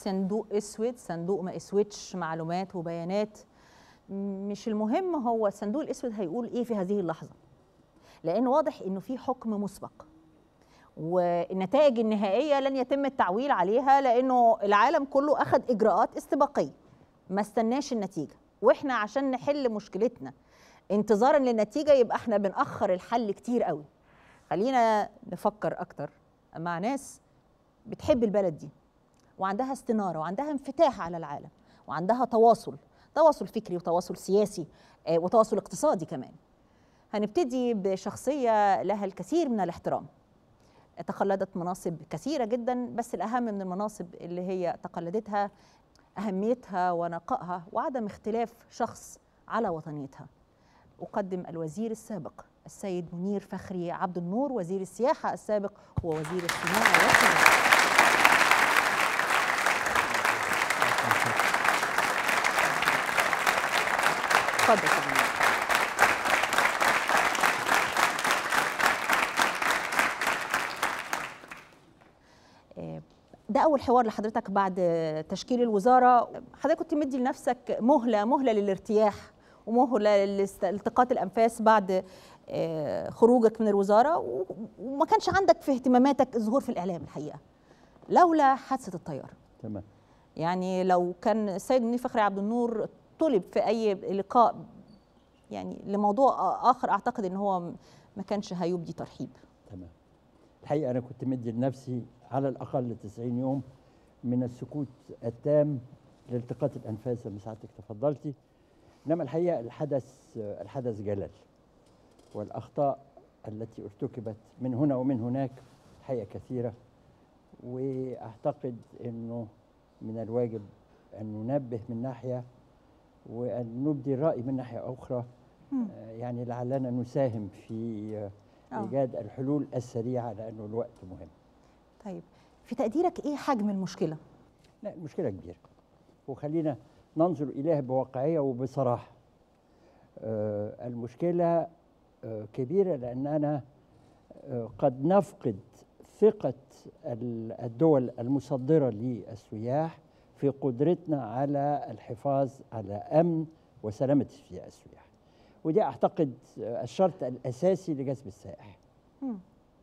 صندوق اسود صندوق ما اسودش معلومات وبيانات مش المهم هو الصندوق الاسود هيقول ايه في هذه اللحظه لان واضح انه في حكم مسبق والنتائج النهائيه لن يتم التعويل عليها لانه العالم كله اخذ اجراءات استباقيه ما استناش النتيجه واحنا عشان نحل مشكلتنا انتظارا للنتيجه يبقى احنا بنأخر الحل كتير قوي خلينا نفكر اكتر مع ناس بتحب البلد دي وعندها استناره وعندها انفتاح على العالم وعندها تواصل تواصل فكري وتواصل سياسي آه، وتواصل اقتصادي كمان هنبتدي بشخصيه لها الكثير من الاحترام تقلدت مناصب كثيره جدا بس الاهم من المناصب اللي هي تقلدتها اهميتها ونقائها وعدم اختلاف شخص على وطنيتها اقدم الوزير السابق السيد منير فخري عبد النور وزير السياحه السابق ووزير الصناعه والصناعه اتفضل يا منير. آه، ده اول حوار لحضرتك بعد تشكيل الوزاره حضرتك كنت مدي لنفسك مهله مهله للارتياح ومهله لالتقاط الانفاس بعد آه، خروجك من الوزاره و- وما كانش عندك في اهتماماتك الظهور في الاعلام الحقيقه لولا حادثه الطياره تمام يعني لو كان السيد منير فخري عبد النور طلب في اي لقاء يعني لموضوع اخر اعتقد ان هو ما كانش هيبدي ترحيب تمام الحقيقه انا كنت مدي لنفسي على الاقل 90 يوم من السكوت التام لالتقاط الانفاس زي ما سعادتك تفضلتي انما الحقيقه الحدث الحدث جلل والاخطاء التي ارتكبت من هنا ومن هناك الحقيقه كثيره واعتقد انه من الواجب ان ننبه من ناحيه وان نبدي الراي من ناحيه اخرى مم. آه، يعني لعلنا نساهم في آه، آه. ايجاد الحلول السريعه لانه الوقت مهم. طيب في تقديرك ايه حجم المشكله لا المشكله كبيره وخلينا ننظر اليها بواقعيه وبصراحه. آه، المشكله آه، كبيره لاننا آه، قد نفقد ثقه ال- الدول المصدره للسياح في قدرتنا على الحفاظ على امن وسلامه السياح. ودي اعتقد آه، الشرط الاساسي لجذب السائح. مم.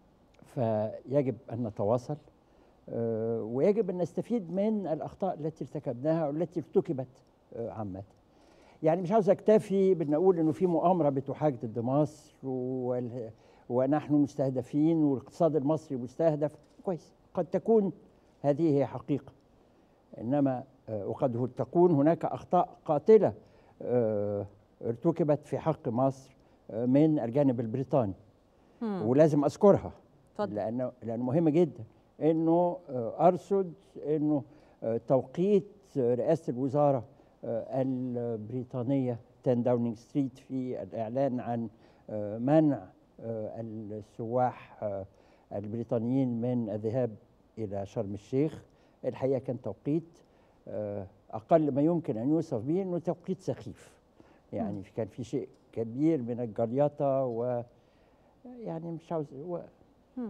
فيجب ان نتواصل آه، ويجب ان نستفيد من الاخطاء التي ارتكبناها والتي ارتكبت آه، عامه. يعني مش عاوز اكتفي بان اقول انه في مؤامره بتحاج ضد مصر وال- ونحن مستهدفين والاقتصاد المصري مستهدف كويس قد تكون هذه هي حقيقه انما آه، وقد تكون هناك اخطاء قاتله آه، ارتكبت في حق مصر آه، من الجانب البريطاني مم. ولازم اذكرها اتفضل. لانه لانه مهم جدا انه آه، ارصد انه آه، توقيت آه، رئاسه الوزاره آه، البريطانيه 10 داونينج ستريت في الاعلان عن آه، منع آه، السواح آه، البريطانيين من الذهاب الى شرم الشيخ الحقيقه كان توقيت آه، اقل ما يمكن ان يوصف به انه توقيت سخيف يعني كان في شيء كبير من الجريطه و يعني مش عاوز و... مم.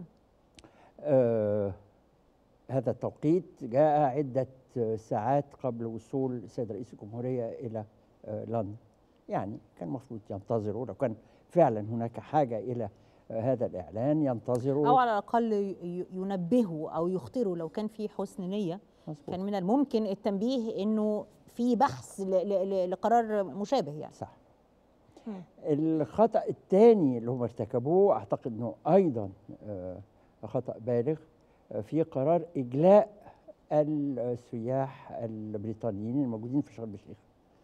آه هذا التوقيت جاء عدة آه، ساعات قبل وصول السيد رئيس الجمهورية إلى آه لندن يعني كان المفروض ينتظروا لو كان فعلا هناك حاجة إلى آه هذا الإعلان ينتظروا او على الاقل ي- ي- ينبهوا او يخطروا لو كان في حسن نيه مظبوط. كان من الممكن التنبيه انه في بحث ل- ل- ل- لقرار مشابه يعني صح مم. الخطأ الثاني اللي هم ارتكبوه أعتقد أنه أيضا آه، خطأ بالغ آه، في قرار إجلاء السياح البريطانيين الموجودين في شرم الشيخ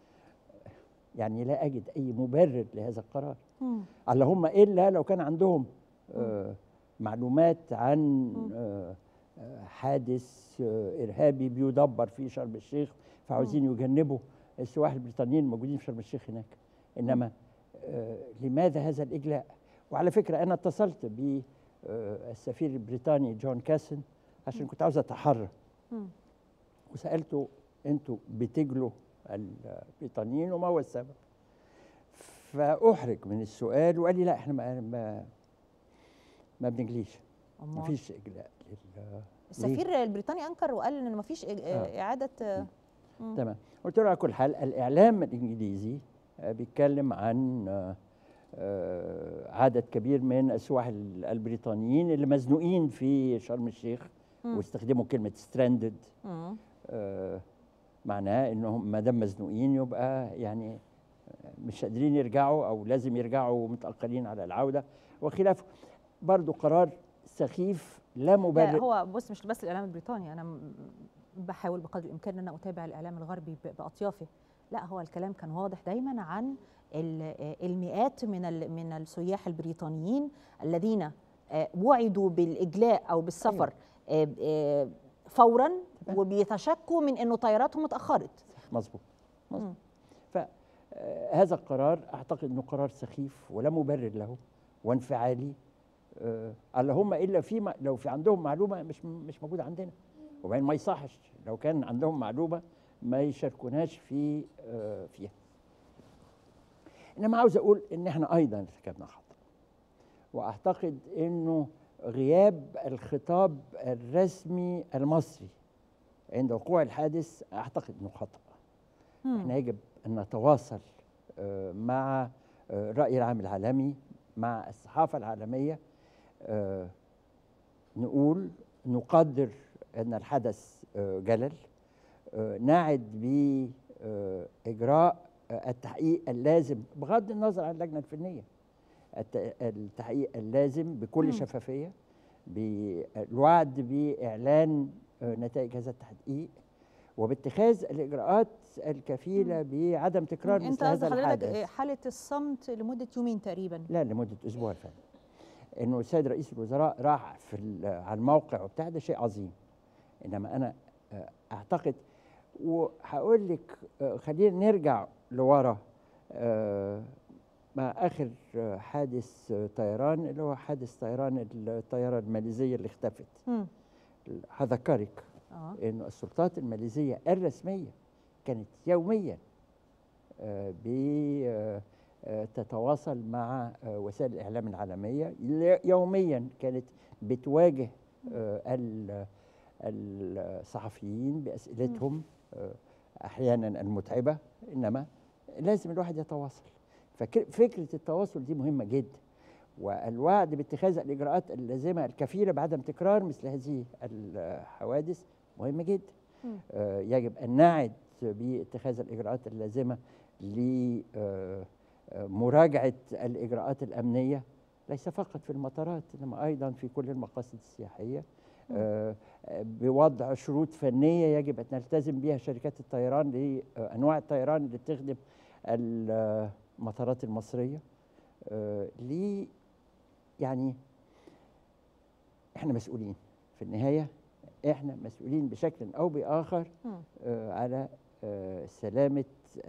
يعني لا أجد أي مبرر لهذا القرار مم. اللهم إلا لو كان عندهم آه، معلومات عن آه، آه، حادث آه، إرهابي بيدبر في شرم الشيخ فعاوزين يجنبوا السواح البريطانيين الموجودين في شرم الشيخ هناك إنما آه، لماذا هذا الإجلاء وعلى فكرة أنا اتصلت بالسفير البريطاني جون كاسن عشان كنت عاوز أتحرى مم. وسالته انتوا بتجلوا البريطانيين وما هو السبب فاحرج من السؤال وقال لي لا احنا ما ما, ما بنجليش ما أمال. فيش اجلاء لل- السفير البريطاني انكر وقال ان مفيش إج- آه. اعاده آه، مم. تمام قلت له على كل حال الاعلام الانجليزي آه، بيتكلم عن آه، آه، عدد كبير من السواح ال- البريطانيين اللي مزنوقين في شرم الشيخ مم. واستخدموا كلمه ستراندد مم. معناه انهم ما دام مزنوقين يبقى يعني مش قادرين يرجعوا او لازم يرجعوا متاخرين على العوده وخلافه برضو قرار سخيف لا لا مبرر هو بص مش بس الاعلام البريطاني انا م- بحاول بقدر الامكان ان انا اتابع الاعلام الغربي ب- باطيافه لا هو الكلام كان واضح دايما عن ال- المئات من ال- من السياح البريطانيين الذين آه، وعدوا بالاجلاء او بالسفر آه، آه، فورا تمام. وبيتشكوا من انه طياراتهم اتاخرت مظبوط مظبوط مم. فهذا القرار اعتقد انه قرار سخيف ولا مبرر له وانفعالي آه، اللهم الا في م- لو في عندهم معلومه مش مش موجوده عندنا وبعدين ما يصحش لو كان عندهم معلومه ما يشاركوناش في آه، فيها انما عاوز اقول ان احنا ايضا ارتكبنا خطا واعتقد انه غياب الخطاب الرسمي المصري عند وقوع الحادث اعتقد انه خطا مم. احنا يجب ان نتواصل آه، مع آه، الراي العام العالمي مع الصحافه العالميه آه، نقول نقدر ان الحدث آه، جلل آه، نعد باجراء التحقيق اللازم بغض النظر عن اللجنه الفنيه الت- التحقيق اللازم بكل مم. شفافيه بالوعد باعلان آه، نتائج هذا التحقيق وباتخاذ الاجراءات الكفيله بعدم تكرار انت مثل هذا قصدك حضرتك الحدث حاله الصمت لمده يومين تقريبا لا لمده اسبوع فعلا انه السيد رئيس الوزراء راح في ال- على الموقع وبتاع ده شيء عظيم انما انا آه، اعتقد وهقول لك آه، خلينا نرجع لورا آه، مع اخر آه، حادث آه، طيران اللي هو حادث طيران الطياره الماليزيه اللي اختفت مم. هذكرك اه انه السلطات الماليزيه الرسميه كانت يوميا آه، ب آه، آه، تتواصل مع آه، وسائل الاعلام العالميه ل- يوميا كانت بتواجه آه، ال- الصحفيين باسئلتهم آه، احيانا المتعبه انما لازم الواحد يتواصل ففكره التواصل دي مهمه جدا والوعد باتخاذ الاجراءات اللازمه الكفيله بعدم تكرار مثل هذه الحوادث مهمه جدا مم. آه، يجب ان نعد باتخاذ الاجراءات اللازمه لمراجعه الاجراءات الامنيه ليس فقط في المطارات انما ايضا في كل المقاصد السياحيه آه، بوضع شروط فنيه يجب ان نلتزم بها شركات الطيران لانواع الطيران اللي بتخدم المطارات المصريه آه، ل يعني احنا مسؤولين في النهايه احنا مسؤولين بشكل او باخر مم. آه، على آه، سلامه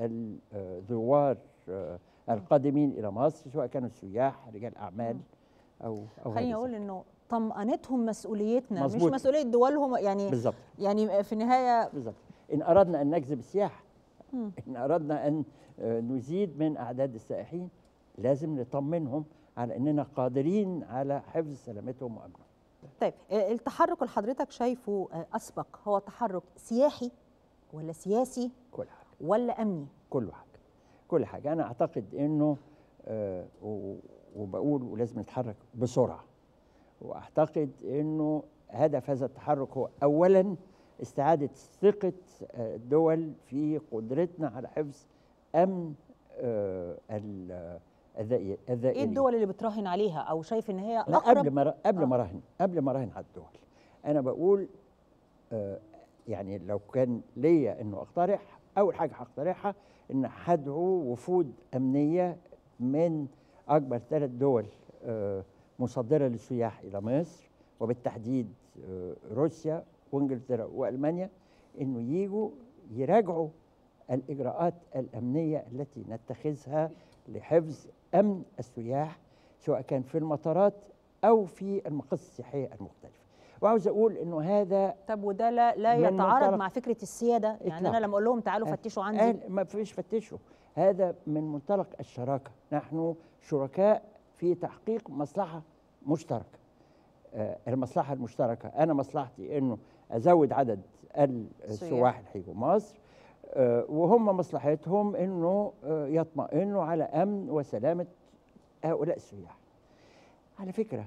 الزوار آه، القادمين الى مصر سواء كانوا سياح رجال اعمال او او خليني غير اقول ذلك. انه طمأنتهم مسؤوليتنا مظبوط. مش مسؤوليه دولهم يعني بالظبط يعني في النهايه بالظبط ان اردنا ان نجذب السياحه مم. ان اردنا ان آه، نزيد من اعداد السائحين لازم نطمنهم على اننا قادرين على حفظ سلامتهم وامنهم طيب آه، التحرك اللي حضرتك شايفه آه، اسبق هو تحرك سياحي ولا سياسي كل حاجه ولا امني كل حاجه كل حاجه انا اعتقد انه آه، و- وبقول ولازم نتحرك بسرعه واعتقد انه هدف هذا التحرك هو اولا استعاده ثقه آه، الدول في قدرتنا على حفظ امن آه، ال- الذائ- ايه الذائرين الدول اللي بتراهن عليها او شايف ان هي لا اقرب قبل ما قبل آه. ما راهن قبل ما راهن على الدول انا بقول آه يعني لو كان ليا انه اقترح اول حاجه هقترحها ان هدعو وفود امنيه من اكبر ثلاث دول آه مصدره للسياح الى مصر وبالتحديد آه روسيا وانجلترا والمانيا انه يجوا يراجعوا الاجراءات الامنيه التي نتخذها لحفظ امن السياح سواء كان في المطارات او في المقاصد السياحيه المختلفه وعاوز اقول انه هذا طب وده لا لا من يتعارض منطلق- مع فكره السياده يعني انا إطلاقاً. لما اقول لهم تعالوا آه. فتشوا عندي أهل ما فيش فتشوا هذا من منطلق الشراكه نحن شركاء في تحقيق مصلحه مشتركه آه، المصلحه المشتركه انا مصلحتي انه ازود عدد السواح اللي هيجوا مصر آه، وهم مصلحتهم انه آه، يطمئنوا على امن وسلامه هؤلاء السياح على فكره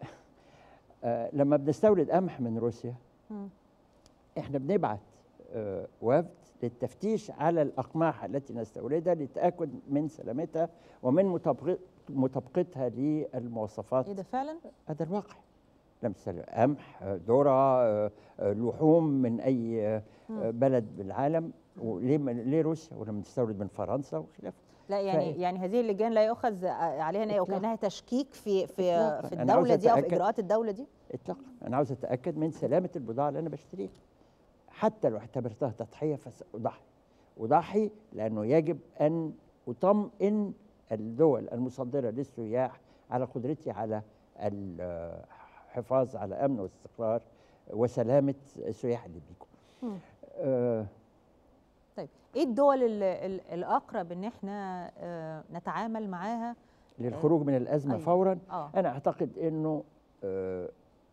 آه، لما بنستورد قمح من روسيا مم. احنا بنبعت آه، وفد للتفتيش على الاقماح التي نستوردها للتاكد من سلامتها ومن مطابق- مطابقتها للمواصفات ايه ده فعلا هذا الواقع لم تستورد قمح آه، ذره آه، آه، لحوم من اي آه، مم. بلد بالعالم وليه ليه روسيا ولما تستورد من فرنسا وخلافه لا يعني فإيه؟ يعني هذه اللجان لا يؤخذ عليها ان هي إطلاقاً. وكانها تشكيك في في إطلاقاً. في أنا عاوز الدوله دي او في أتأكد. اجراءات الدوله دي اطلاقا انا عاوز اتاكد من سلامه البضاعه اللي انا بشتريها حتى لو اعتبرتها تضحيه فساضحي اضحي لانه يجب ان اطمئن الدول المصدره للسياح على قدرتي على الحفاظ على امن واستقرار وسلامه السياح اللي بيجوا مم. آه طيب ايه الدول ال- ال- الاقرب ان احنا آه، نتعامل معاها للخروج من الازمه أيوة. فورا اه انا اعتقد انه آه،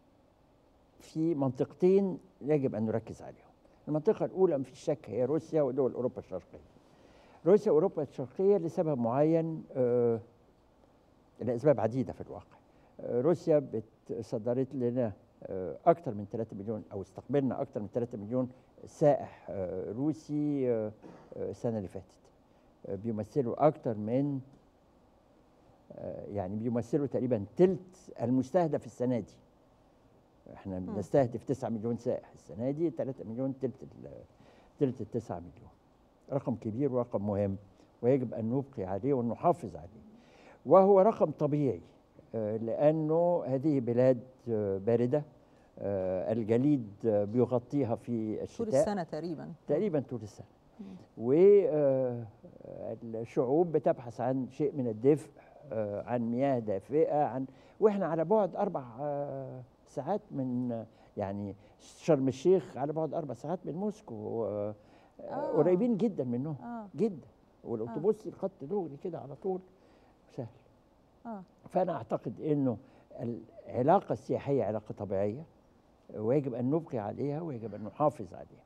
في منطقتين يجب ان نركز عليهم المنطقه الاولى مفيش شك هي روسيا ودول اوروبا الشرقيه روسيا واوروبا الشرقيه لسبب معين آه، لاسباب عديده في الواقع آه، روسيا بت- صدرت لنا آه، اكثر من 3 مليون او استقبلنا اكثر من 3 مليون سائح آه، روسي آه، آه، السنه اللي فاتت آه، بيمثلوا اكثر من آه، يعني بيمثلوا تقريبا ثلث المستهدف السنه دي احنا بنستهدف 9 مليون سائح السنه دي 3 مليون ثلث ال- ثلث ال 9 مليون رقم كبير ورقم مهم ويجب ان نبقي عليه ونحافظ عليه وهو رقم طبيعي آه، لانه هذه بلاد آه، بارده آه، الجليد آه، بيغطيها في طول الشتاء السنه تقريبا تقريبا طول السنه والشعوب بتبحث عن شيء من الدفء آه، عن مياه دافئه عن واحنا على بعد اربع آه، ساعات من آه، يعني شرم الشيخ على بعد اربع ساعات من موسكو آه، آه. قريبين جدا منهم اه جدا والاتوبيس الخط دغري كده على طول سهل اه فانا اعتقد انه العلاقه السياحيه علاقه طبيعيه ويجب ان نبقي عليها ويجب ان نحافظ عليها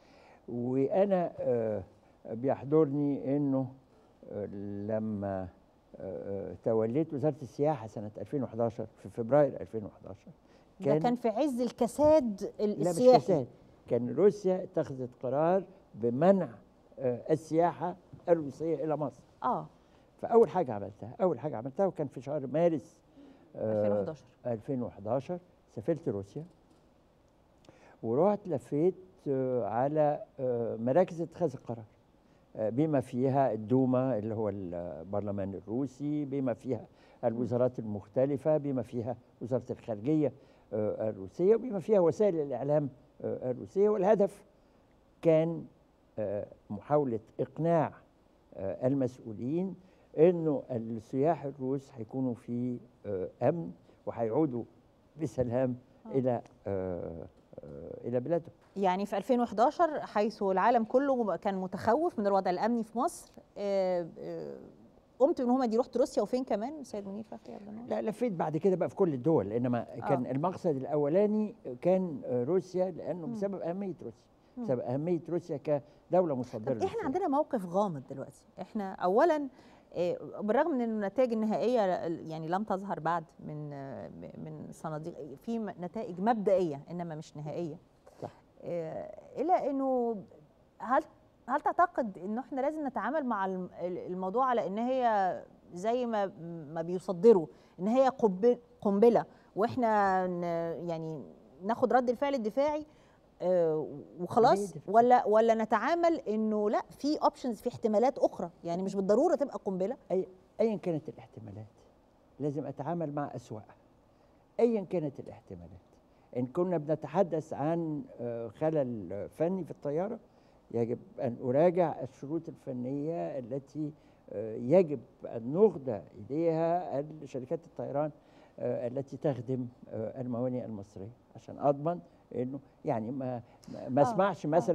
وانا آه، بيحضرني انه آه، لما آه، آه، توليت وزاره السياحه سنه 2011 في فبراير 2011 ده كان في عز الكساد ال- لا مش السياحي فساد كان روسيا اتخذت قرار بمنع آه، السياحه الروسيه الى مصر اه فاول حاجه عملتها اول حاجه عملتها وكان في شهر مارس آه، 2011 2011 سافرت روسيا ورحت لفيت آه، على آه، مراكز اتخاذ القرار آه، بما فيها الدوما اللي هو البرلمان الروسي بما فيها الوزارات المختلفة بما فيها وزارة الخارجية آه، الروسية وبما فيها وسائل الإعلام آه، الروسية والهدف كان آه، محاولة إقناع آه، المسؤولين انه السياح الروس هيكونوا في آه، امن وهيعودوا بسلام آه. الى آه، آه، الى بلادهم يعني في 2011 حيث العالم كله كان متخوف من الوضع الامني في مصر آه، آه، قمت من هما دي رحت روسيا وفين كمان سيد منير فخري عبد النور لا لفيت بعد كده بقى في كل الدول انما كان آه. المقصد الاولاني كان آه، روسيا لانه مم. بسبب اهميه روسيا مم. بسبب اهميه روسيا كدوله مصدره طب احنا للسياحة. عندنا موقف غامض دلوقتي احنا اولا آه، بالرغم من ان النتائج النهائيه يعني لم تظهر بعد من آه، من صناديق في م- نتائج مبدئيه انما مش نهائيه صح. آه، الا انه هل هل تعتقد انه احنا لازم نتعامل مع الم- ال- الموضوع على ان هي زي ما ما بيصدروا ان هي قنب- قنبله واحنا ن- يعني ناخد رد الفعل الدفاعي آه، وخلاص ليه دفاع؟ ولا ولا نتعامل انه لا في اوبشنز في احتمالات اخرى يعني مش بالضروره تبقى قنبله ايا كانت الاحتمالات لازم اتعامل مع اسواقها ايا كانت الاحتمالات ان كنا بنتحدث عن آه، خلل فني في الطياره يجب ان اراجع الشروط الفنيه التي آه، يجب ان نخضع اليها شركات الطيران آه، التي تخدم آه، الموانئ المصريه عشان اضمن انه يعني ما ما- ما آه، اسمعش آه. مثلا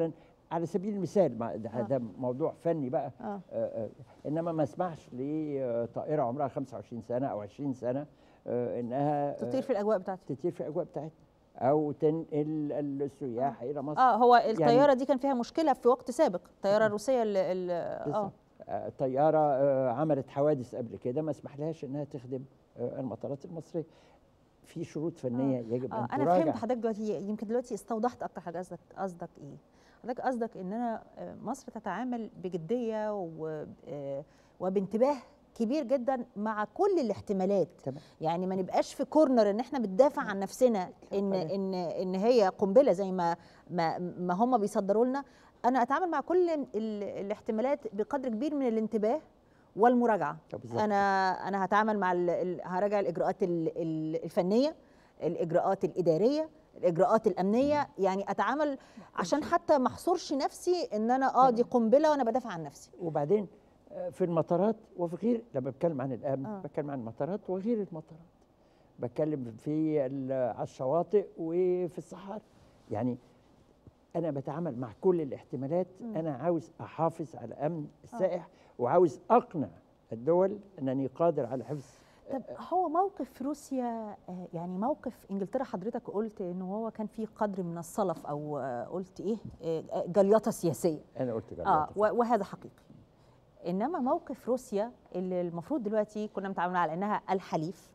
على سبيل المثال ما- ده, آه. ده موضوع فني بقى اه آه، آه، انما ما اسمحش لطائره عمرها 25 سنه او 20 سنه آه، انها آه، تطير في الاجواء بتاعتي تطير في الاجواء بتاعتنا او تنقل السياح الى مصر اه هو الطياره دي كان فيها مشكله في وقت سابق الطياره الروسيه اللي اللي- اه بالظبط. آه، طياره آه، عملت حوادث قبل كده ما اسمحلهاش انها تخدم آه، المطارات المصريه في شروط فنيه يجب اه ان انا تراجع فهمت حضرتك دلوقتي يمكن دلوقتي استوضحت اكتر حاجه قصدك قصدك ايه حضرتك قصدك ان انا آه، مصر تتعامل بجديه و آه، وبانتباه كبير جدا مع كل الاحتمالات تمام. يعني ما نبقاش في كورنر ان احنا بندافع عن نفسنا ان عليه. ان ان هي قنبله زي ما ما, ما هم بيصدروا لنا انا اتعامل مع كل ال- الاحتمالات بقدر كبير من الانتباه والمراجعه آه، بالظبط. انا انا هتعامل مع ال- ال- هراجع الاجراءات ال- ال- الفنيه الاجراءات الاداريه الاجراءات الامنيه يعني اتعامل عشان حتى ما احصرش نفسي ان انا اه دي قنبله وانا بدافع عن نفسي وبعدين آه، في المطارات وفي غير لما بتكلم عن الامن آه. بتكلم عن المطارات وغير المطارات بتكلم في ال- على الشواطئ وفي الصحاري يعني انا بتعامل مع كل الاحتمالات مم. انا عاوز احافظ على امن السائح وعاوز اقنع الدول انني قادر على حفظ طب هو موقف روسيا آه، يعني موقف انجلترا حضرتك قلت ان هو كان فيه قدر من الصلف او آه، قلت ايه آه، جليطه سياسيه انا قلت كده اه و- وهذا حقيقي انما موقف روسيا اللي المفروض دلوقتي كنا متعاملين على انها الحليف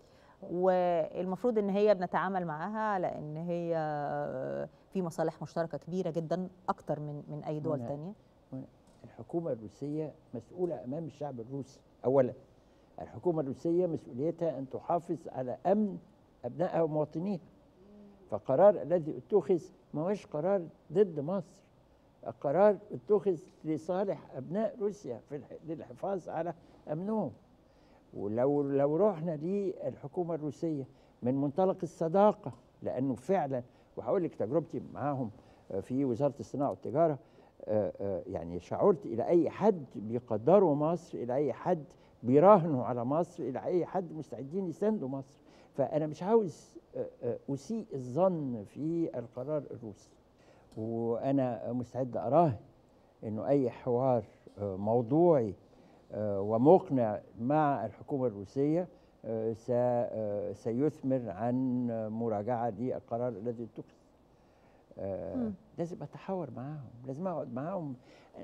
والمفروض ان هي بنتعامل معاها على ان هي في مصالح مشتركه كبيره جدا اكتر من من اي دول هنا- تانية الحكومة الروسية مسؤولة أمام الشعب الروسي أولا الحكومة الروسية مسؤوليتها أن تحافظ على أمن أبنائها ومواطنيها فقرار الذي اتخذ ما هوش قرار ضد مصر القرار اتخذ لصالح أبناء روسيا في الح- للحفاظ على أمنهم ولو لو رحنا للحكومة الروسية من منطلق الصداقة لأنه فعلا وهقول لك تجربتي معاهم آه، في وزارة الصناعة والتجارة آه، آه، يعني شعرت إلى أي حد بيقدروا مصر إلى أي حد بيراهنوا على مصر إلى أي حد مستعدين يساندوا مصر فأنا مش عاوز آه، آه، أسيء الظن في القرار الروسي وأنا مستعد أراهن إنه أي حوار آه، موضوعي آه، ومقنع مع الحكومة الروسية آه، س- آه، سيثمر عن آه، مراجعة للقرار الذي اتخذ آه، مم. لازم أتحاور معاهم لازم أقعد معاهم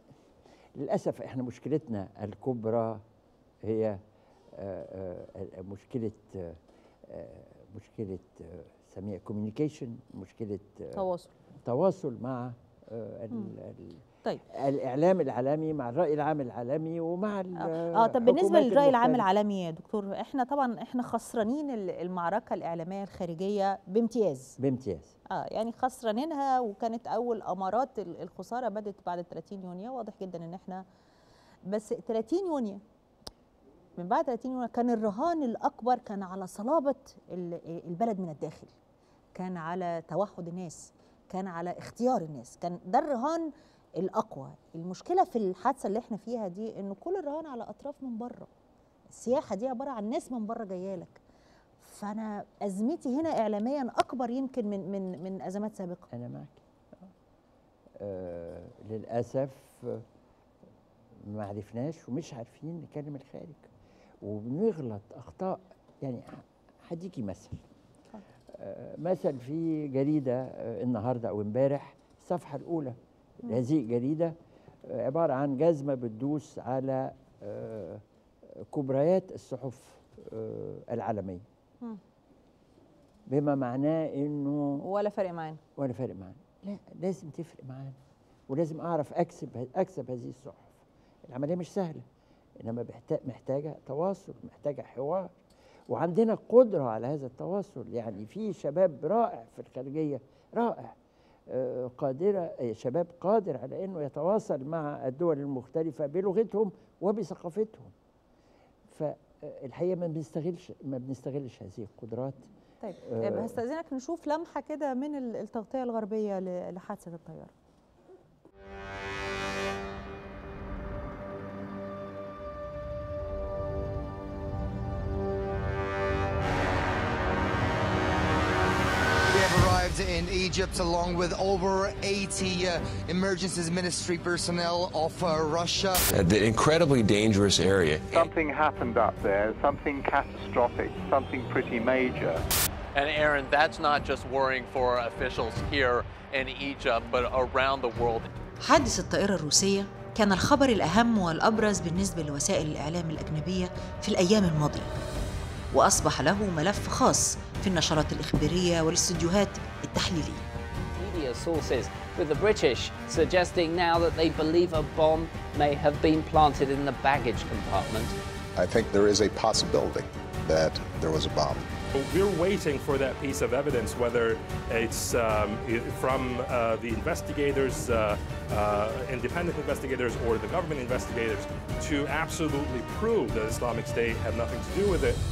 للأسف إحنا مشكلتنا الكبرى هي آه، آه، مشكلة آه، آه، مشكلة آه، سميها كوميونيكيشن مشكلة آه، تواصل تواصل مع آه، ال- مم. ال- طيب الاعلام العالمي مع الراي العام العالمي ومع ال- اه طب بالنسبه الحكومات للراي العام المختلفة. العالمي يا دكتور احنا طبعا احنا خسرانين ال- المعركه الاعلاميه الخارجيه بامتياز بامتياز اه يعني خسرانينها وكانت اول امارات ال- الخساره بدات بعد 30 يونيو واضح جدا ان احنا بس 30 يونيو من بعد 30 يونيو كان الرهان الاكبر كان على صلابه ال- البلد من الداخل كان على توحد الناس كان على اختيار الناس كان ده الرهان الاقوى المشكله في الحادثه اللي احنا فيها دي انه كل الرهان على اطراف من بره السياحه دي عباره عن ناس من بره جايه لك فانا ازمتي هنا اعلاميا اكبر يمكن من من من ازمات سابقه انا معك آه للاسف آه، ما عرفناش ومش عارفين نكلم الخارج وبنغلط اخطاء يعني ه- هديكي مثل اتفضل. آه مثل في جريده آه النهارده او امبارح الصفحه الاولى مم. هذه الجريده آه عباره عن جزمه بتدوس على آه كبريات الصحف آه العالميه مم. بما معناه انه ولا فرق معانا ولا فارق معانا لا لازم تفرق معانا ولازم اعرف اكسب اكسب هذه الصحف العمليه مش سهله انما بحتا- محتاجه تواصل محتاجه حوار وعندنا قدره على هذا التواصل يعني في شباب رائع في الخارجيه رائع آه، قادره آه، شباب قادر على انه يتواصل مع الدول المختلفه بلغتهم وبثقافتهم فالحقيقه ما بنستغلش ما بنستغلش هذه القدرات طيب آه. هستاذنك نشوف لمحه كده من ال- التغطيه الغربيه ل- لحادثه الطياره We have arrived in in Egypt, along with over 80 uh, emergencies ministry personnel of uh, Russia. The incredibly dangerous area. Something happened up there, something catastrophic, something pretty major. And Aaron, that's not just worrying for officials here in Egypt, but around the world. حادث الطائرة الروسية كان الخبر الأهم والأبرز بالنسبة لوسائل الإعلام الأجنبية في الأيام الماضية وأصبح له ملف خاص في النشرات الإخبارية والاستديوهات التحليلية media sources, with the British suggesting now that they believe a bomb may have been planted in the baggage compartment. I think there is a possibility that there was a bomb. We're waiting for that piece of evidence, whether it's um, from uh, the investigators, uh, uh, independent investigators, or the government investigators, to absolutely prove that Islamic State had nothing to do with it.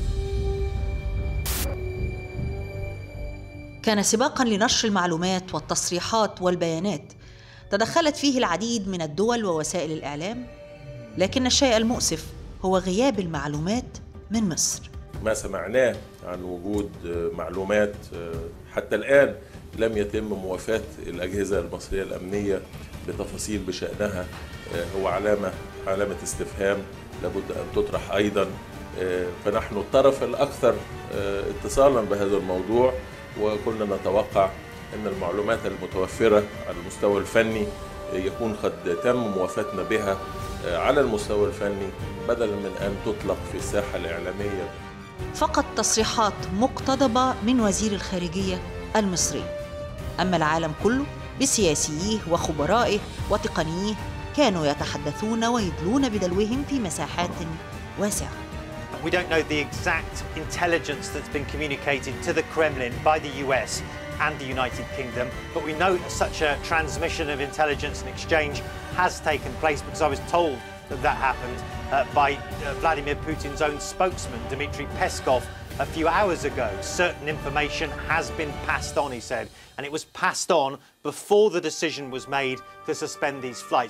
كان سباقا لنشر المعلومات والتصريحات والبيانات تدخلت فيه العديد من الدول ووسائل الإعلام لكن الشيء المؤسف هو غياب المعلومات من مصر ما سمعناه عن وجود معلومات حتى الآن لم يتم موافاة الأجهزة المصرية الأمنية بتفاصيل بشأنها هو علامة علامة استفهام لابد أن تطرح أيضا فنحن الطرف الأكثر اتصالا بهذا الموضوع وكنا نتوقع أن المعلومات المتوفرة على المستوى الفني يكون قد تم موافاتنا بها على المستوى الفني بدلا من أن تطلق في الساحة الإعلامية فقط تصريحات مقتضبة من وزير الخارجية المصري أما العالم كله بسياسييه وخبرائه وتقنيه كانوا يتحدثون ويدلون بدلوهم في مساحات واسعة We don't know the exact intelligence that's been communicated to the Kremlin by the US and the United Kingdom, but we know such a transmission of intelligence and exchange has taken place because I was told that that happened uh, by uh, Vladimir Putin's own spokesman, Dmitry Peskov, a few hours ago. Certain information has been passed on, he said, and it was passed on before the decision was made to suspend these flights.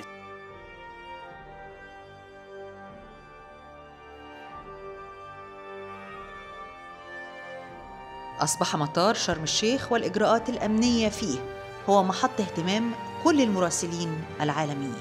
أصبح مطار شرم الشيخ والإجراءات الأمنية فيه هو محط اهتمام كل المراسلين العالميين.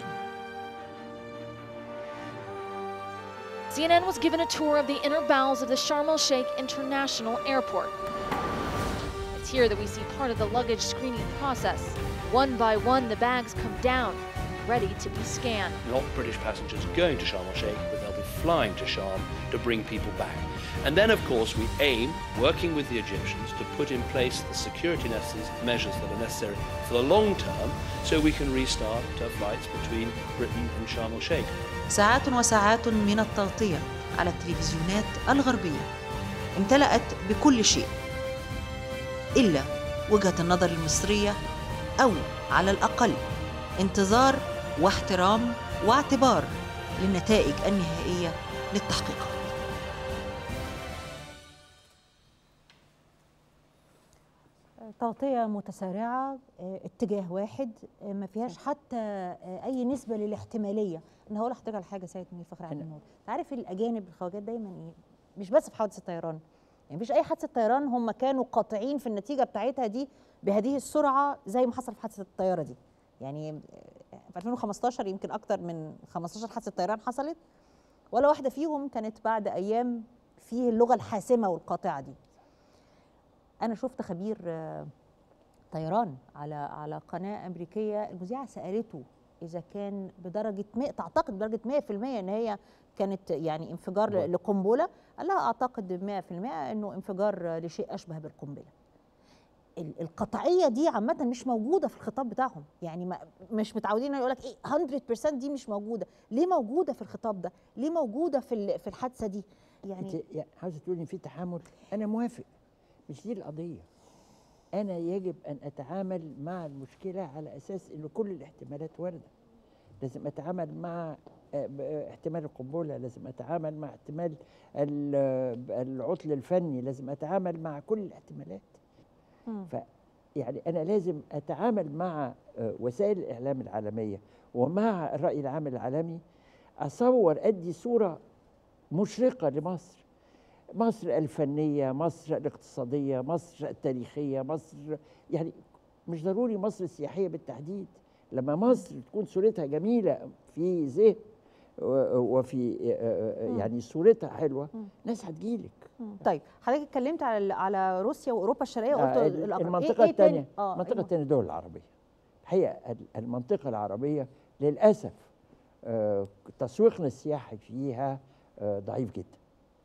CNN was given a tour of the inner bowels of the Sharm el Sheikh International Airport. It's here that we see part of the luggage screening process. One by one, the bags come down, ready to be scanned. Not British passengers going to Sharm el Sheikh, but they'll be flying to Sharm to bring people back. And then, of course, we aim, working with the Egyptians, to put in place the security measures that are necessary for the long term so we can restart uh, flights between Britain and Sharm el Sheikh. ساعات وساعات من التغطية على التلفزيونات الغربية امتلأت بكل شيء إلا وجهة النظر المصرية أو على الأقل انتظار واحترام واعتبار للنتائج النهائية للتحقيقات تغطية متسارعة اتجاه واحد ما فيهاش حتى أي نسبة للاحتمالية أنا هقول لحضرتك على حاجة سيد منير فخر عبد الموت عارف الأجانب الخواجات دايما إيه مش بس في حوادث الطيران يعني مفيش أي حادثة طيران هم كانوا قاطعين في النتيجة بتاعتها دي بهذه السرعة زي ما حصل في حادثة الطيارة دي يعني في 2015 يمكن أكتر من 15 حادثة طيران حصلت ولا واحدة فيهم كانت بعد أيام فيه اللغة الحاسمة والقاطعة دي انا شفت خبير طيران على على قناه امريكيه المذيعه سالته اذا كان بدرجه 100 تعتقد بدرجه 100% ان هي كانت يعني انفجار لقنبله قال لها اعتقد 100% انه انفجار لشيء اشبه بالقنبله القطعيه دي عامه مش موجوده في الخطاب بتاعهم يعني ما مش متعودين يقول لك ايه 100% دي مش موجوده ليه موجوده في الخطاب ده ليه موجوده في في الحادثه دي يعني عاوزه تقولي في تحامل انا موافق مش دي القضية أنا يجب أن أتعامل مع المشكلة على أساس أن كل الاحتمالات واردة لازم أتعامل مع احتمال القنبلة لازم أتعامل مع احتمال العطل الفني لازم أتعامل مع كل الاحتمالات ف يعني أنا لازم أتعامل مع وسائل الإعلام العالمية ومع الرأي العام العالمي أصور أدي صورة مشرقة لمصر مصر الفنيه مصر الاقتصاديه مصر التاريخيه مصر يعني مش ضروري مصر السياحيه بالتحديد لما مصر تكون صورتها جميله في ذهن و- وفي آه، آه، يعني صورتها حلوه ناس هتجيلك طيب حضرتك اتكلمت على على روسيا واوروبا الشرقيه آه، وقلت ال- الأقرب. المنطقة إيه- إيه تاني؟ الثانية اه المنطقة الم- الثانية الدول العربية الحقيقة ال- المنطقة العربية للأسف آه، تسويقنا السياحي فيها آه، ضعيف جدا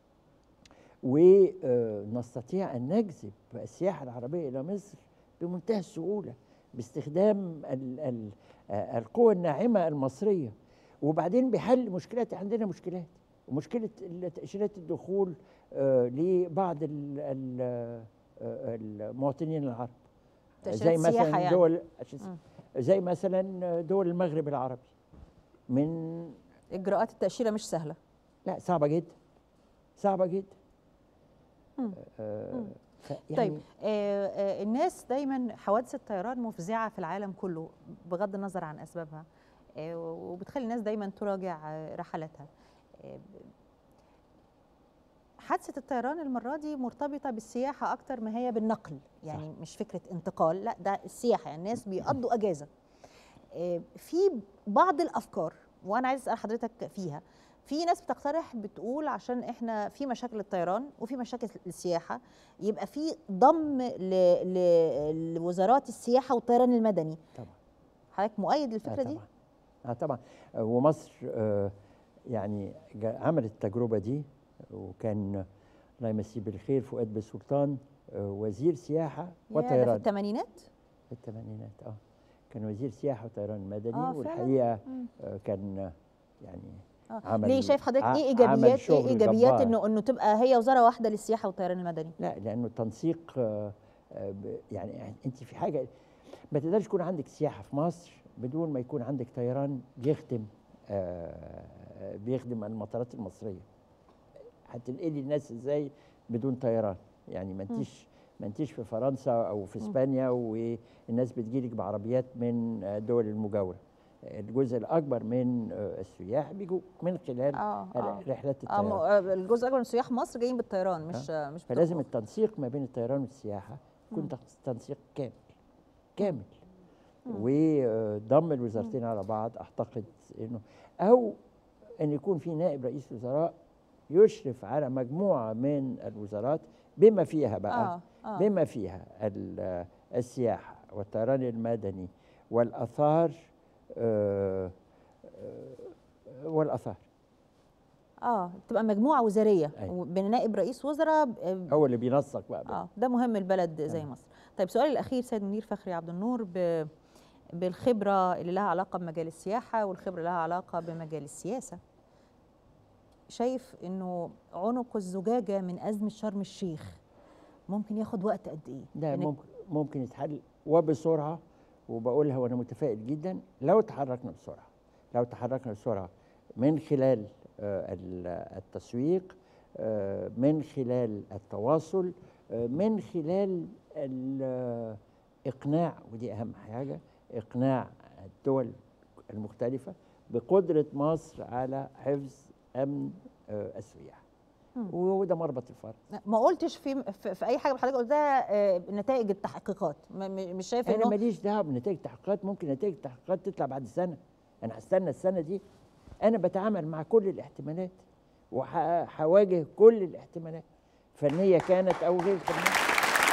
ونستطيع أن نجذب السياحة العربية إلى مصر بمنتهى السهولة باستخدام ال- ال- آه، القوى الناعمة المصرية وبعدين بحل مشكلات عندنا مشكلات ومشكلة ال- تأشيرات الدخول آه، لبعض ال- ال- آه، المواطنين العرب تأشيرات زي السياحة مثلا يعني. دول عشان- مم. زي مثلا دول المغرب العربي من اجراءات التاشيره مش سهله لا صعبه جدا صعبه جدا مم. آه ف- طيب آه آه الناس دايما حوادث الطيران مفزعه في العالم كله بغض النظر عن اسبابها آه وبتخلي الناس دايما تراجع آه رحلاتها آه حادثه الطيران المره دي مرتبطه بالسياحه اكتر ما هي بالنقل يعني صح. مش فكره انتقال لا ده السياحه يعني الناس بيقضوا اجازه آه في بعض الافكار وانا عايز اسال حضرتك فيها في ناس بتقترح بتقول عشان احنا في مشاكل الطيران وفي مشاكل السياحه يبقى في ضم ل... ل... لوزارات السياحه والطيران المدني طبعا حضرتك مؤيد للفكره آه دي طبعا اه طبعا آه ومصر آه يعني جا- عملت التجربه دي وكان الله يمسيه بالخير فؤاد بن سلطان آه وزير سياحه يا ده في وطيران الثمانينات في الثمانينات اه كان وزير سياحه وطيران مدني آه، فعلاً؟ والحقيقه مم. آه كان يعني آه. عمل ليه شايف حضرتك ع- ايه عمل ايجابيات شغل ايه ايجابيات جبار. انه انه تبقى هي وزاره واحده للسياحه والطيران المدني لا لانه التنسيق آه، آه، ب- يعني انت في حاجه ما تقدرش يكون عندك سياحه في مصر بدون ما يكون عندك طيران بيخدم آه، بيخدم المطارات المصريه هتنقلي الناس ازاي بدون طيران يعني ما انتيش ما انتيش في فرنسا او في مم. اسبانيا والناس بتجيلك بعربيات من آه، الدول المجاوره الجزء الاكبر من آه، السياح بيجوا من خلال اه اه رحلات آه الطيران م- آه، الجزء الاكبر من سياح مصر جايين بالطيران مش آه. مش فلازم بالقطار. التنسيق ما بين الطيران والسياحه يكون مم. تنس- تنسيق كامل كامل مم. وضم الوزارتين على بعض اعتقد انه او ان يكون في نائب رئيس وزراء يشرف على مجموعه من الوزارات بما فيها بقى آه، آه. بما فيها ال- السياحه والطيران المدني والاثار آه، آه، والاثار اه تبقى مجموعه وزاريه أيوة. بنائب رئيس وزراء آه، هو اللي بينسق بقى اه ده مهم البلد زي مصر طيب سؤالي الاخير سيد منير فخري عبد النور ب... بالخبره اللي لها علاقه بمجال السياحه والخبره اللي لها علاقه بمجال السياسه شايف انه عنق الزجاجه من ازمه شرم الشيخ ممكن ياخد وقت قد ايه ده يعني ممكن ممكن يتحل وبسرعه وبقولها وانا متفائل جدا لو تحركنا بسرعه لو تحركنا بسرعه من خلال آه، ال- التسويق آه، من خلال التواصل آه، من خلال الاقناع ودي اهم حاجه اقناع الدول المختلفه بقدره مصر على حفظ امن آه، السياح مم. وده مربط الفرس ما قلتش في في, في اي حاجه من حضرتك قلتها آه، نتائج التحقيقات م- م- مش شايف انا انه ماليش دعوه بنتائج التحقيقات ممكن نتائج التحقيقات تطلع بعد سنه انا هستنى السنه دي انا بتعامل مع كل الاحتمالات وهواجه كل الاحتمالات فنيه كانت او غير فنيه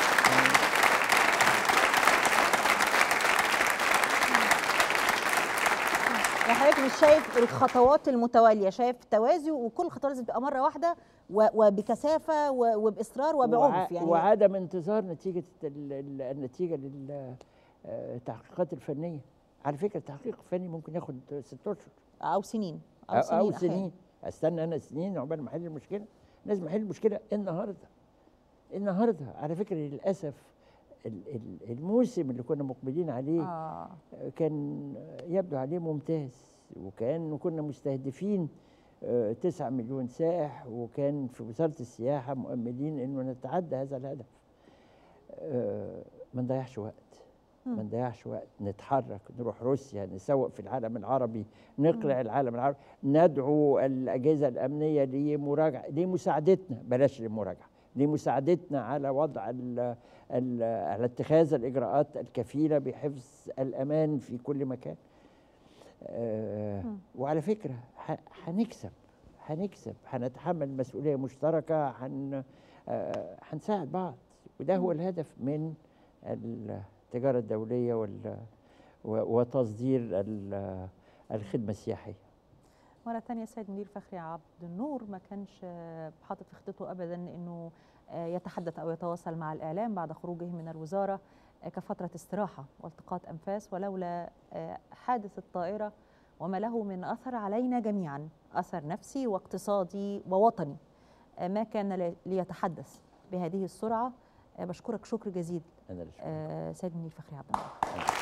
يعني حضرتك مش شايف الخطوات المتواليه شايف توازي وكل الخطوات لازم تبقى مره واحده و- وبكثافه و- وباصرار وبعنف وع- يعني وعدم انتظار نتيجه ال- ال- النتيجه للتحقيقات الفنيه على فكره التحقيق الفني ممكن ياخد ست اشهر او سنين او, أو أحياناً. سنين استنى انا سنين عقبال ما احل المشكله لازم احل المشكله النهارده النهارده على فكره للاسف ال- ال- الموسم اللي كنا مقبلين عليه آه. كان يبدو عليه ممتاز وكان كنا مستهدفين آه، تسعة مليون سائح وكان في وزارة السياحة مؤملين انه نتعدى هذا الهدف آه، ما نضيعش وقت ما نضيعش وقت نتحرك نروح روسيا نسوق في العالم العربي نقلع العالم العربي ندعو الاجهزه الامنيه لمراجعه لمساعدتنا بلاش للمراجعه لمساعدتنا على وضع ال ال على اتخاذ الاجراءات الكفيله بحفظ الامان في كل مكان آه وعلى فكره ح- هنكسب هنكسب هنتحمل مسؤوليه مشتركه هن آه، هنساعد بعض وده هو الهدف من التجاره الدوليه وال و- وتصدير ال- الخدمه السياحيه مرة تانية السيد مدير فخري عبد النور ما كانش آه، حاطط في خطته أبدا أنه آه، يتحدث أو يتواصل مع الإعلام بعد خروجه من الوزارة آه، كفترة استراحة والتقاط أنفاس ولولا آه، حادث الطائرة وما له من أثر علينا جميعا أثر نفسي واقتصادي ووطني آه، ما كان لي- ليتحدث بهذه السرعة آه، بشكرك شكر جزيل أنا اللي شكرا. آه، سيد منير فخري عبد النور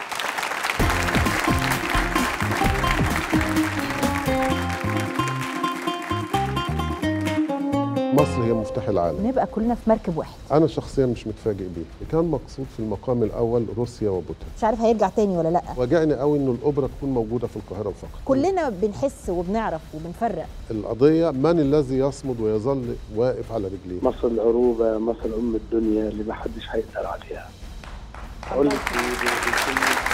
مصر هي مفتاح العالم نبقى كلنا في مركب واحد انا شخصيا مش متفاجئ بيه كان مقصود في المقام الاول روسيا وبوتين مش عارف هيرجع تاني ولا لا واجعني قوي انه الاوبرا تكون موجوده في القاهره فقط كلنا بنحس وبنعرف وبنفرق القضيه من الذي يصمد ويظل واقف على رجليه مصر العروبة مصر أم الدنيا اللي ما حدش هيقدر عليها قلت بكل